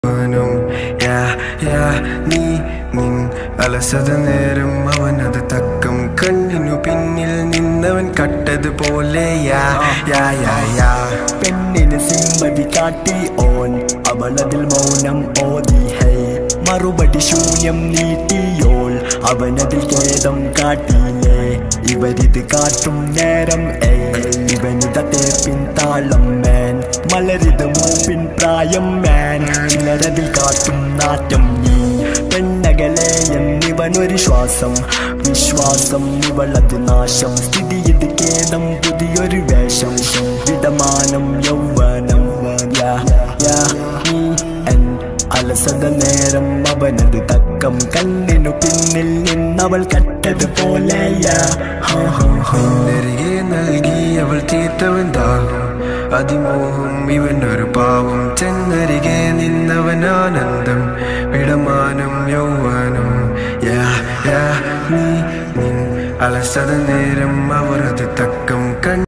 അവനും യാ യാ നീ നിൻ അലസത നേരം അവനത് തക്കം കണ്ണിനു പിന്നിൽ നിന്നവൻ കട്ടതുപോലെ യാ യാ യാ യാ പെണ്ണിന് സിമ്പതി കാട്ടി ഓൻ അവളതിൽ മൗനം ഓതി ഹൈ മറുപടി ശൂന്യം നീട്ടിയോൾ അവനതിൽ ഖേദം കാട്ടിയില്ലേ ഇവരിത് കാട്ടും നേരം ഏയ് ഇവനിതത്തെ പിൻതാളം മാൻ മലരിത് മൂപ്പിൻ പ്രായം മാൻ ചിലരതിൽ കാട്ടും നാറ്റം നീ പെണ്ണകലെ എന്നിവനൊരു ശ്വാസം വിശ്വാസം ഇവളത് നാശം സ്ഥിതി ഇത് ഖേദം പുതിയൊരു വേഷം വിടമാനം യൗവനം യാ, യാ, നീ, എൻ അലസത നേരം അവനത് തക്കം കണ്ണിനു പിന്നിൽ നിന്നവൾ കട്ടത് പോലെ തിരികെ നൽകി അവൾ തീർത്തവൻ ദാഹം അതിമോഹം ഇവനൊരു പാവം ചെന്നരികെ നിന്നവൻ ആനന്ദം വിടമാനം യൗവനം യാ യാ നീ നിൻ അലസത നേരം അവർ അത് തക്കം കൺ